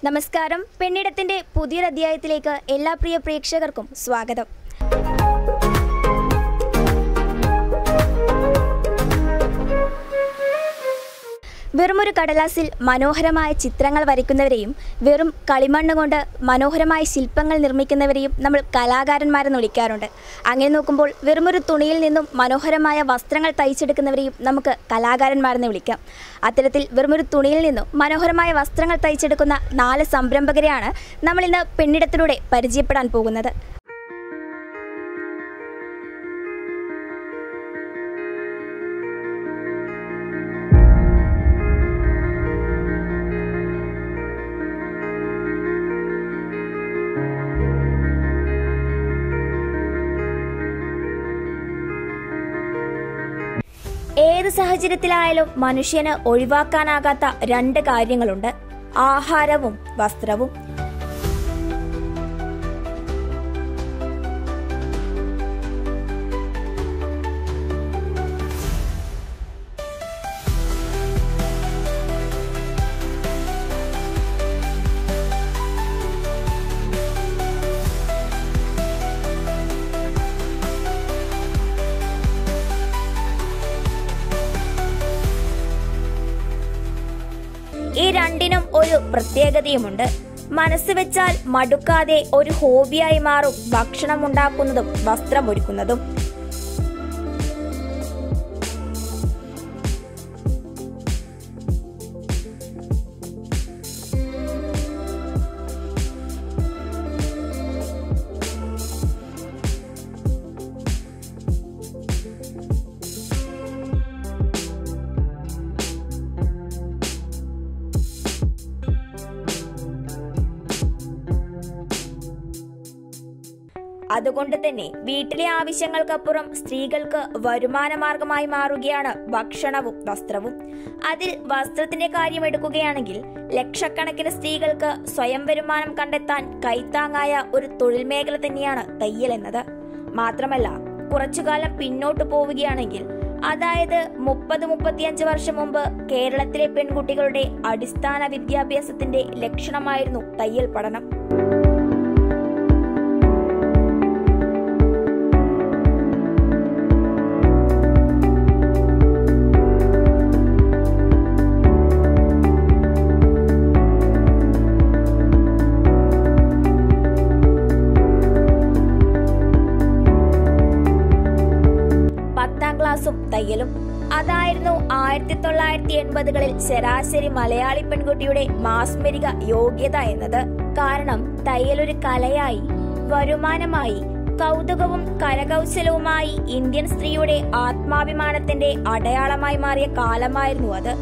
നമസ്കാരം പെണ്ണിടത്തിന്റെ പുതിയൊരു അധ്യായത്തിലേക്ക് എല്ലാ പ്രിയ പ്രേക്ഷകർക്കും സ്വാഗതം വെറുമൊരു കടലാസിൽ മനോഹരമായ ചിത്രങ്ങൾ വരയ്ക്കുന്നവരെയും വെറും കളിമണ്ണ് കൊണ്ട് മനോഹരമായ ശില്പങ്ങൾ നിർമ്മിക്കുന്നവരെയും നമ്മൾ കലാകാരന്മാരെന്ന് വിളിക്കാറുണ്ട് അങ്ങനെ നോക്കുമ്പോൾ വെറുമൊരു തുണിയിൽ നിന്നും മനോഹരമായ വസ്ത്രങ്ങൾ തയ്ച്ചെടുക്കുന്നവരെയും നമുക്ക് കലാകാരന്മാരെന്ന് വിളിക്കാം അത്തരത്തിൽ വെറുമൊരു തുണിയിൽ നിന്നും മനോഹരമായ വസ്ത്രങ്ങൾ തയ്ച്ചെടുക്കുന്ന നാല് സംരംഭകരെയാണ് നമ്മൾ ഇന്ന് പെണ്ണിടത്തിലൂടെ പരിചയപ്പെടാൻ പോകുന്നത് ഏത് സാഹചര്യത്തിലായാലും മനുഷ്യന് ഒഴിവാക്കാനാകാത്ത രണ്ട് കാര്യങ്ങളുണ്ട് ആഹാരവും വസ്ത്രവും ഈ രണ്ടിനും ഒരു പ്രത്യേകതയുമുണ്ട് മനസ്സ് വെച്ചാൽ മടുക്കാതെ ഒരു ഹോബിയായി മാറും ഭക്ഷണം ഉണ്ടാക്കുന്നതും വസ്ത്രമൊരുക്കുന്നതും അതുകൊണ്ട് തന്നെ വീട്ടിലെ ആവശ്യങ്ങൾക്കപ്പുറം സ്ത്രീകൾക്ക് വരുമാന മാർഗമായി മാറുകയാണ് ഭക്ഷണവും വസ്ത്രവും അതിൽ വസ്ത്രത്തിന്റെ കാര്യം എടുക്കുകയാണെങ്കിൽ ലക്ഷക്കണക്കിന് സ്ത്രീകൾക്ക് സ്വയം വരുമാനം കണ്ടെത്താൻ കൈത്താങ്ങായ ഒരു തൊഴിൽ മേഖല തന്നെയാണ് തയ്യൽ എന്നത് മാത്രമല്ല കുറച്ചുകാലം പിന്നോട്ട് പോവുകയാണെങ്കിൽ അതായത് മുപ്പത് മുപ്പത്തിയഞ്ച് വർഷം മുമ്പ് കേരളത്തിലെ പെൺകുട്ടികളുടെ അടിസ്ഥാന വിദ്യാഭ്യാസത്തിന്റെ ലക്ഷണമായിരുന്നു തയ്യൽ പഠനം പത്താം ക്ലാസ്സും തയ്യലും അതായിരുന്നു ആയിരത്തി തൊള്ളായിരത്തി എൺപതുകളിൽ ശരാശരി മലയാളി പെൺകുട്ടിയുടെ മാസ്മരിക യോഗ്യത എന്നത് കാരണം തയ്യൽ ഒരു കലയായി വരുമാനമായി കൗതുകവും കരകൗശലവുമായി ഇന്ത്യൻ സ്ത്രീയുടെ ആത്മാഭിമാനത്തിന്റെ അടയാളമായി മാറിയ കാലമായിരുന്നു അത്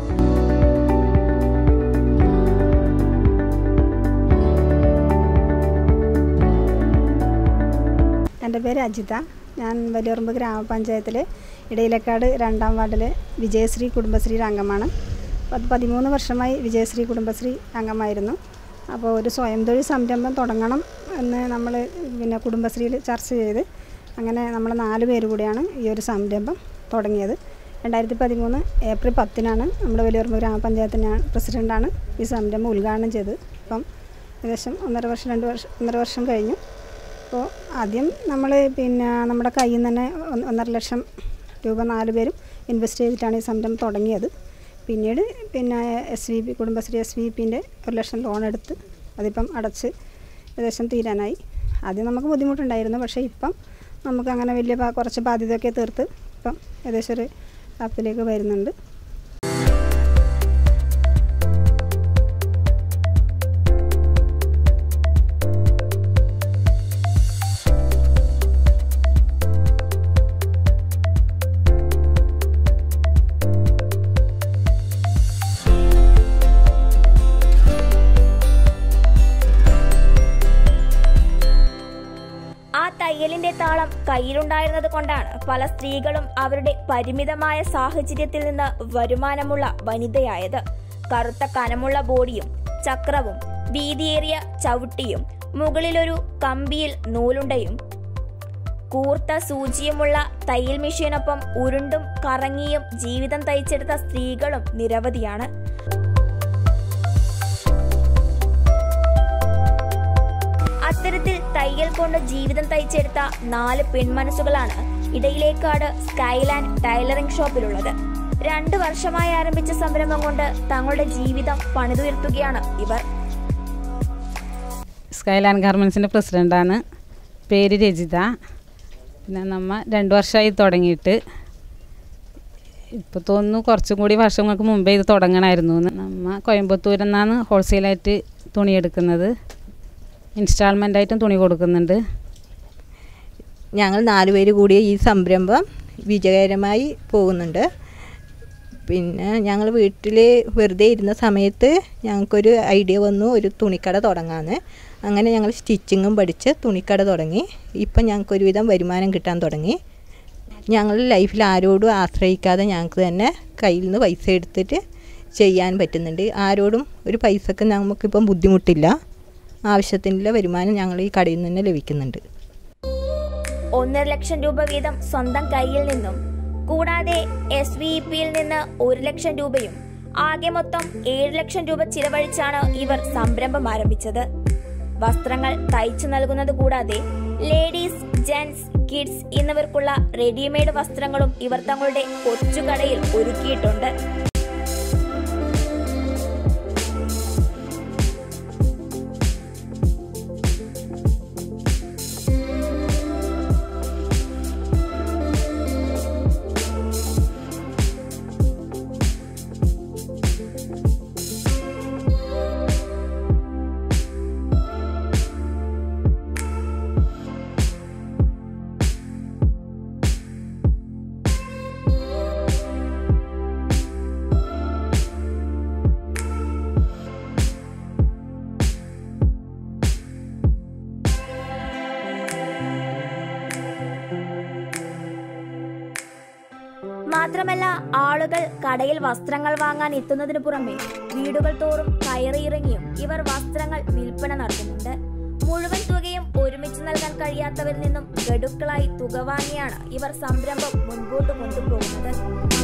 എൻ്റെ പേര് അജിത ഞാൻ വലിയുറമ്പ് ഗ്രാമപഞ്ചായത്തിൽ ഇടയിലക്കാട് രണ്ടാം വാർഡിലെ വിജയശ്രീ കുടുംബശ്രീയുടെ അംഗമാണ് പത്ത് പതിമൂന്ന് വർഷമായി വിജയശ്രീ കുടുംബശ്രീ അംഗമായിരുന്നു അപ്പോൾ ഒരു സ്വയം തൊഴിൽ സംരംഭം തുടങ്ങണം എന്ന് നമ്മൾ പിന്നെ കുടുംബശ്രീയിൽ ചർച്ച ചെയ്ത് അങ്ങനെ നമ്മൾ നാല് പേര് കൂടിയാണ് ഈ ഒരു സംരംഭം തുടങ്ങിയത് രണ്ടായിരത്തി പതിമൂന്ന് ഏപ്രിൽ പത്തിനാണ് നമ്മുടെ വലിയുറമ്പ് ഗ്രാമപഞ്ചായത്തിന് പ്രസിഡൻ്റാണ് ഈ സംരംഭം ഉദ്ഘാടനം ചെയ്തത് ഇപ്പം ഏകദേശം ഒന്നര വർഷം രണ്ട് വർഷം ഒന്നര വർഷം കഴിഞ്ഞു അപ്പോൾ ആദ്യം നമ്മൾ പിന്നെ നമ്മുടെ കയ്യിൽ നിന്ന് തന്നെ ഒന്ന് ഒന്നര ലക്ഷം രൂപ നാല് പേരും ഇൻവെസ്റ്റ് ചെയ്തിട്ടാണ് ഈ സംരംഭം തുടങ്ങിയത് പിന്നീട് പിന്നെ S V P Kudumbashree S V പിൻ്റെ ഒരു ലക്ഷം ലോൺ എടുത്ത് അതിപ്പം അടച്ച് ഏകദേശം തീരാനായി ആദ്യം നമുക്ക് ബുദ്ധിമുട്ടുണ്ടായിരുന്നു പക്ഷേ ഇപ്പം നമുക്ക് അങ്ങനെ വലിയ ബാ- കുറച്ച് ബാധ്യതയൊക്കെ തീർത്ത് ഇപ്പം ഏകദേശം ഒരു ആപ്പിലേക്ക് വരുന്നുണ്ട് ആ തയ്യലിന്റെ താളം കയ്യിലുണ്ടായിരുന്നത് കൊണ്ടാണ് പല സ്ത്രീകളും അവരുടെ പരിമിതമായ സാഹചര്യത്തിൽ നിന്ന് വരുമാനമുള്ള വനിതയായത് കറുത്ത കനമുള്ള ബോഡിയും ചക്രവും വീതിയേറിയ ചവിട്ടിയും മുകളിലൊരു കമ്പിയിൽ നൂലുണ്ടയും കൂർത്ത സൂചിയുമുള്ള തയ്യൽ മെഷീനൊപ്പം ഉരുണ്ടും കറങ്ങിയും ജീവിതം തയ്ച്ചെടുത്ത സ്ത്രീകളും നിരവധിയാണ് തയ്യൽ കൊണ്ട് ജീവിതം തയ്ച്ചെടുത്ത നാല് പെൺമനസ്സുകളാണ് ഇടയിലേക്കാട് സ്കൈലാൻഡ് ടൈലറിംഗ് ഷോപ്പിലുള്ളത് രണ്ടു വർഷമായി ആരംഭിച്ച സംരംഭം കൊണ്ട് തങ്ങളുടെ ജീവിതം പണിതുയർത്തുകയാണ് ഇവർ സ്കൈലാൻഡ് ഗാർമെൻസിൻ്റെ പ്രസിഡൻ്റാണ് പേര് രജിത പിന്നെ നമ്മ രണ്ട് വർഷമായി തുടങ്ങിയിട്ട് ഇപ്പോൾ തോന്നുന്നു കുറച്ചും കൂടി വർഷങ്ങൾക്ക് മുമ്പേ ഇത് തുടങ്ങണമായിരുന്നു എന്ന് നമ്മ കോയമ്പത്തൂരിൽ നിന്നാണ് ഹോൾസെയിലായിട്ട് തുണി എടുക്കുന്നത് ഇൻസ്റ്റാൾമെൻ്റായിട്ടും തുണി കൊടുക്കുന്നുണ്ട് ഞങ്ങൾ നാലുപേര് കൂടി ഈ സംരംഭം വിജയകരമായി പോകുന്നുണ്ട് പിന്നെ ഞങ്ങൾ വീട്ടിൽ വെറുതെ ഇരുന്ന സമയത്ത് ഞങ്ങൾക്കൊരു ഐഡിയ വന്നു ഒരു തുണിക്കട തുടങ്ങാമെന്ന് അങ്ങനെ ഞങ്ങൾ സ്റ്റിച്ചിങ്ങും പഠിച്ച് തുണിക്കട തുടങ്ങി ഇപ്പം ഞങ്ങൾക്ക് ഒരുവിധം വരുമാനം കിട്ടാൻ തുടങ്ങി ഞങ്ങൾ ലൈഫിൽ ആരോടും ആശ്രയിക്കാതെ ഞങ്ങൾക്ക് തന്നെ കയ്യിൽ നിന്ന് പൈസ എടുത്തിട്ട് ചെയ്യാൻ പറ്റുന്നുണ്ട് ആരോടും ഒരു പൈസക്ക് നമുക്കിപ്പം ബുദ്ധിമുട്ടില്ല ആവശ്യത്തിനുള്ള വരുമാനം ഞങ്ങൾ ഈ കടയിൽ നിന്ന് തന്നെ ലഭിക്കുന്നുണ്ട് ഒന്നര ലക്ഷം രൂപ വീതം സ്വന്തം കയ്യിൽ നിന്നും കൂടാതെ എസ് വി ഇ പിയിൽ നിന്ന് ഒരു ലക്ഷം രൂപയും ആകെ മൊത്തം ഏഴ് ലക്ഷം രൂപ ചിലവഴിച്ചാണ് ഇവർ സംരംഭം ആരംഭിച്ചത് വസ്ത്രങ്ങൾ തയ്ച്ചു നൽകുന്നത് കൂടാതെ ലേഡീസ് ജെന്റ്സ് കിഡ്സ് എന്നിവർക്കുള്ള റെഡിമെയ്ഡ് വസ്ത്രങ്ങളും ഇവർ തങ്ങളുടെ കൊച്ചുകടയിൽ ഒരുക്കിയിട്ടുണ്ട് മാത്രമല്ല ആളുകൾ കടയിൽ വസ്ത്രങ്ങൾ വാങ്ങാൻ എത്തുന്നതിനു പുറമെ വീടുകൾ തോറും കയറിയിറങ്ങിയും ഇവർ വസ്ത്രങ്ങൾ വിൽപ്പന നടത്തുന്നുണ്ട് മുഴുവൻ തുകയും ഒരുമിച്ച് നൽകാൻ കഴിയാത്തവരിൽ നിന്നും ഗഡുക്കളായി തുക വാങ്ങിയാണ് ഇവർ സംരംഭം മുൻപോട്ട് കൊണ്ടുപോകുന്നത്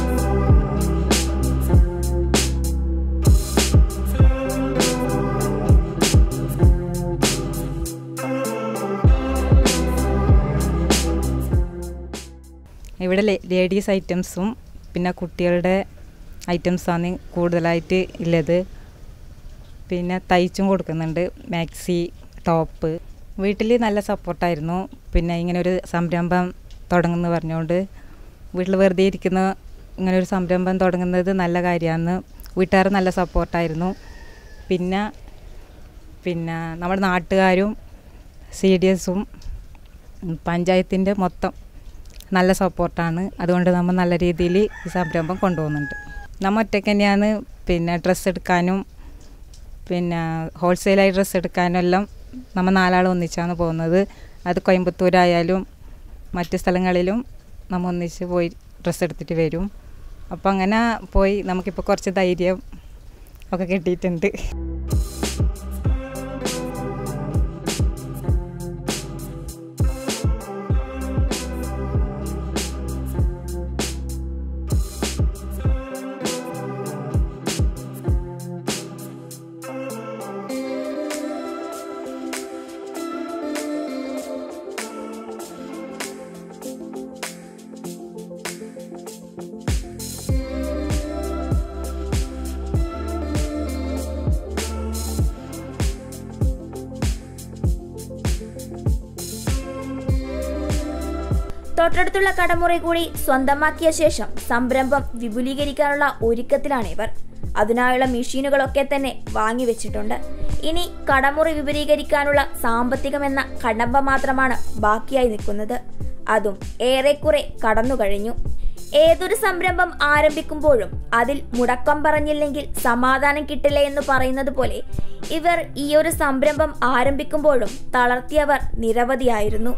ഇവിടെ ലേഡീസ് ഐറ്റംസും പിന്നെ കുട്ടികളുടെ ഐറ്റംസാണ് കൂടുതലായിട്ട് ഉള്ളത് പിന്നെ തയ്ച്ചും കൊടുക്കുന്നുണ്ട് മാക്സി ടോപ്പ് വീട്ടിൽ നല്ല സപ്പോർട്ടായിരുന്നു പിന്നെ ഇങ്ങനെ ഒരു സംരംഭം തുടങ്ങുമെന്ന് പറഞ്ഞുകൊണ്ട് വീട്ടിൽ വെറുതെ ഇരിക്കുന്ന ഇങ്ങനെ ഒരു സംരംഭം തുടങ്ങുന്നത് നല്ല കാര്യമാണ് വീട്ടുകാർ നല്ല സപ്പോർട്ടായിരുന്നു പിന്നെ പിന്നെ നമ്മുടെ നാട്ടുകാരും സി ഡി എസും പഞ്ചായത്തിൻ്റെ മൊത്തം നല്ല സപ്പോർട്ടാണ് അതുകൊണ്ട് നമ്മൾ നല്ല രീതിയിൽ ഈ സംരംഭം കൊണ്ടുപോകുന്നുണ്ട് നമ്മൾ ഒറ്റയ്ക്ക് തന്നെയാണ് പിന്നെ ഡ്രസ്സ് എടുക്കാനും പിന്നെ ഹോൾസെയിലായി ഡ്രസ്സ് എടുക്കാനും എല്ലാം നമ്മൾ നാലാൾ ഒന്നിച്ചാണ് പോകുന്നത് അത് കോയമ്പത്തൂരായാലും മറ്റ് സ്ഥലങ്ങളിലും നമ്മൾ ഒന്നിച്ച് പോയി ഡ്രസ്സ് എടുത്തിട്ട് വരും അപ്പോൾ അങ്ങനെ പോയി നമുക്കിപ്പോൾ കുറച്ച് ധൈര്യം ഒക്കെ കിട്ടിയിട്ടുണ്ട് തൊട്ടടുത്തുള്ള കടമുറി കൂടി സ്വന്തമാക്കിയ ശേഷം സംരംഭം വിപുലീകരിക്കാനുള്ള ഒരുക്കത്തിലാണ് ഇവർ അതിനായുള്ള മെഷീനുകളൊക്കെ തന്നെ വാങ്ങിവെച്ചിട്ടുണ്ട് ഇനി കടമുറി വിപുലീകരിക്കാനുള്ള സാമ്പത്തികമെന്ന കടമ്പ മാത്രമാണ് ബാക്കിയായി നിൽക്കുന്നത് അതും ഏറെക്കുറെ കടന്നു കഴിഞ്ഞു ഏതൊരു സംരംഭം ആരംഭിക്കുമ്പോഴും അതിൽ മുടക്കം പറഞ്ഞില്ലെങ്കിൽ സമാധാനം കിട്ടില്ല എന്ന് പറയുന്നത് പോലെ ഇവർ ഈ ഒരു സംരംഭം ആരംഭിക്കുമ്പോഴും തളർത്തിയവർ നിരവധിയായിരുന്നു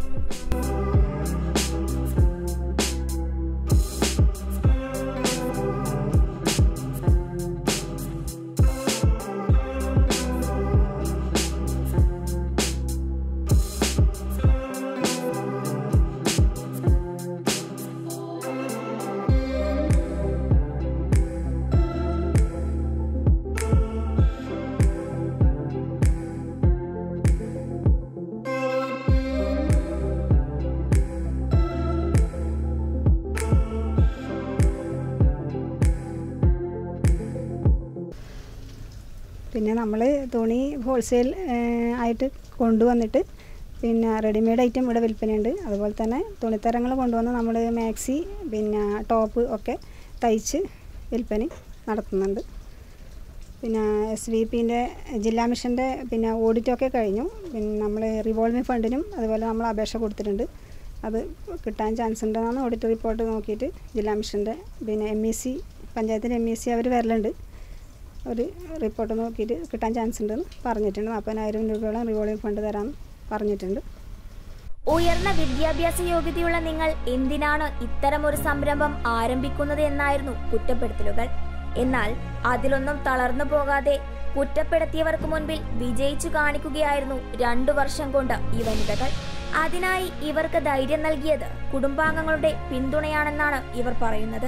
പിന്നെ നമ്മൾ തുണി ഹോൾസെയിൽ ആയിട്ട് കൊണ്ടുവന്നിട്ട് പിന്നെ റെഡിമെയ്ഡ് ഐറ്റം ഇവിടെ വിൽപ്പനയുണ്ട് അതുപോലെ തന്നെ തുണിത്തരങ്ങൾ കൊണ്ടുവന്ന് നമ്മൾ മാക്സി പിന്നെ ടോപ്പ് ഒക്കെ തയ്ച്ച് വിൽപ്പന നടത്തുന്നുണ്ട് പിന്നെ എസ് വി പിൻ്റെ ജില്ലാ മിഷൻ്റെ പിന്നെ ഓഡിറ്റൊക്കെ കഴിഞ്ഞു പിന്നെ നമ്മൾ റിവോൾവിംഗ് ഫണ്ടിനും അതുപോലെ നമ്മൾ അപേക്ഷ കൊടുത്തിട്ടുണ്ട് അത് കിട്ടാൻ ചാൻസ് ഉണ്ടെന്നാണ് ഓഡിറ്റ് റിപ്പോർട്ട് നോക്കിയിട്ട് ജില്ലാ മിഷൻ്റെ പിന്നെ എം ഇ സി പഞ്ചായത്തിൻ്റെ എം ഇ സി അവർ വരലുണ്ട് ഒരു റിപ്പോർട്ട് നോക്കിയിട്ട് കിട്ടാൻ ചാൻസ് ഉണ്ടെന്ന് പറഞ്ഞിട്ടുണ്ട് നാൽപ്പതിനായിരം രൂപയോളം റിവോൾവിംഗ് ഫണ്ട് തരാമെന്ന് പറഞ്ഞിട്ടുണ്ട് ഉയർന്ന വിദ്യാഭ്യാസ യോഗ്യതയുള്ള നിങ്ങൾ എന്തിനാണ് ഇത്തരമൊരു സംരംഭം ആരംഭിക്കുന്നത് എന്നായിരുന്നു കുറ്റപ്പെടുത്തലുകൾ എന്നാൽ അതിലൊന്നും തളർന്നു പോകാതെ കുറ്റപ്പെടുത്തിയവർക്ക് മുൻപിൽ വിജയിച്ചു കാണിക്കുകയായിരുന്നു രണ്ടു വർഷം കൊണ്ട് ഈ വനിതകൾ അതിനായി ഇവർക്ക് ധൈര്യം നൽകിയത് കുടുംബാംഗങ്ങളുടെ പിന്തുണയാണെന്നാണ് ഇവർ പറയുന്നത്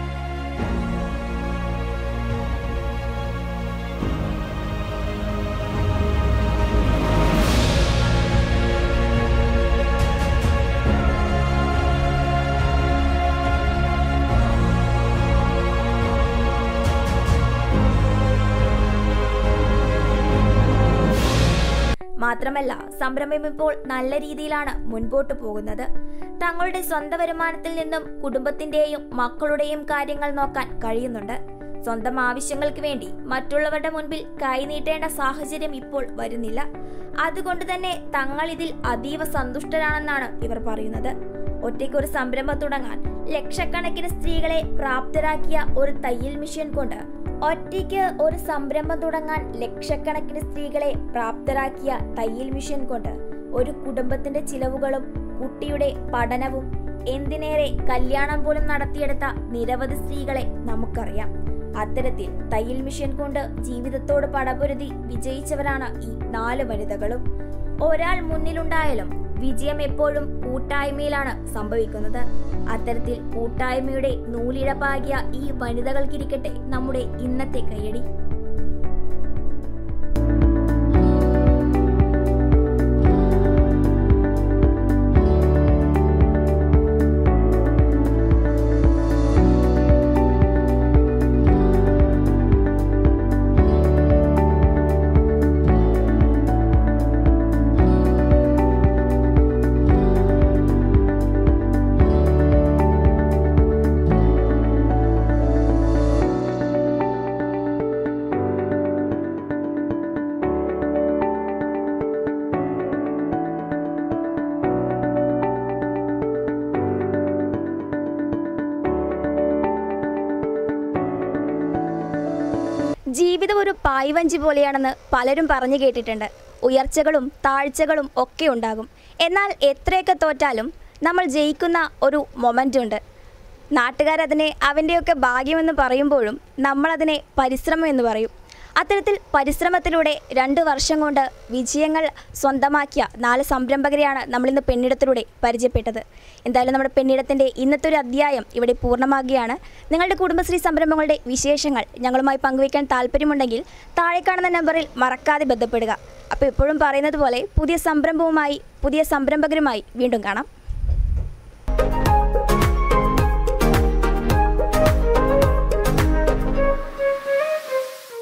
മാത്രമല്ല സംരംഭം ഇപ്പോൾ നല്ല രീതിയിലാണ് മുൻപോട്ട് പോകുന്നത് തങ്ങളുടെ സ്വന്തം വരുമാനത്തിൽ നിന്നും കുടുംബത്തിന്റെയും മക്കളുടെയും കാര്യങ്ങൾ നോക്കാൻ കഴിയുന്നുണ്ട് സ്വന്തം ആവശ്യങ്ങൾക്ക് വേണ്ടി മറ്റുള്ളവരുടെ മുൻപിൽ കൈനീട്ടേണ്ട സാഹചര്യം ഇപ്പോൾ വരുന്നില്ല അതുകൊണ്ട് തന്നെ തങ്ങൾ ഇതിൽ അതീവ സന്തുഷ്ടരാണെന്നാണ് ഇവർ പറയുന്നത് ഒറ്റയ്ക്കൊരു സംരംഭം തുടങ്ങാൻ ലക്ഷക്കണക്കിന് സ്ത്രീകളെ പ്രാപ്തരാക്കിയ ഒരു തയ്യൽ മിഷൻ കൊണ്ട് ഒറ്റയ്ക്ക് ഒരു സംരംഭം തുടങ്ങാൻ ലക്ഷക്കണക്കിന് സ്ത്രീകളെ പ്രാപ്തരാക്കിയ തയ്യൽ മിഷൻ കൊണ്ട് ഒരു കുടുംബത്തിന്റെ ചിലവുകളും കുട്ടിയുടെ പഠനവും എന്തിനേറെ കല്യാണം പോലും നടത്തിയെടുത്ത നിരവധി സ്ത്രീകളെ നമുക്കറിയാം അത്തരത്തിൽ തയ്യൽ മിഷൻ കൊണ്ട് ജീവിതത്തോട് പടപൊരുതി വിജയിച്ചവരാണ് ഈ നാല് വനിതകളും ഒരാൾ മുന്നിലുണ്ടായാലും വിജയം എപ്പോഴും കൂട്ടായ്മയിലാണ് സംഭവിക്കുന്നത് അത്തരത്തിൽ കൂട്ടായ്മയുടെ നൂലിഴപ്പാകിയ ഈ വനിതകൾക്കിരിക്കട്ടെ നമ്മുടെ ഇന്നത്തെ കയ്യടി ജീവിതം ഒരു പായ്വഞ്ചി പോലെയാണെന്ന് പലരും പറഞ്ഞു കേട്ടിട്ടുണ്ട് ഉയർച്ചകളും താഴ്ചകളും ഒക്കെ ഉണ്ടാകും എന്നാൽ എത്രയൊക്കെ തോറ്റാലും നമ്മൾ ജയിക്കുന്ന ഒരു മൊമെൻ്റ് ഉണ്ട് നാട്ടുകാരതിനെ അവൻ്റെയൊക്കെ ഭാഗ്യമെന്ന് പറയുമ്പോഴും നമ്മളതിനെ പരിശ്രമം എന്ന് പറയും അത്തരത്തിൽ പരിശ്രമത്തിലൂടെ രണ്ട് വർഷം കൊണ്ട് വിജയങ്ങൾ സ്വന്തമാക്കിയ നാല് സംരംഭകരെയാണ് നമ്മളിന്ന് പെണ്ണിടത്തിലൂടെ പരിചയപ്പെട്ടത് എന്തായാലും നമ്മുടെ പെണ്ണിടത്തിൻ്റെ ഇന്നത്തെ ഒരു അധ്യായം ഇവിടെ പൂർണ്ണമാകുകയാണ് നിങ്ങളുടെ കുടുംബശ്രീ സംരംഭങ്ങളുടെ വിശേഷങ്ങൾ ഞങ്ങളുമായി പങ്കുവയ്ക്കാൻ താല്പര്യമുണ്ടെങ്കിൽ താഴെ കാണുന്ന നമ്പറിൽ മറക്കാതെ ബന്ധപ്പെടുക അപ്പോൾ എപ്പോഴും പറയുന്നത് പോലെ പുതിയ സംരംഭവുമായി പുതിയ സംരംഭകരുമായി വീണ്ടും കാണാം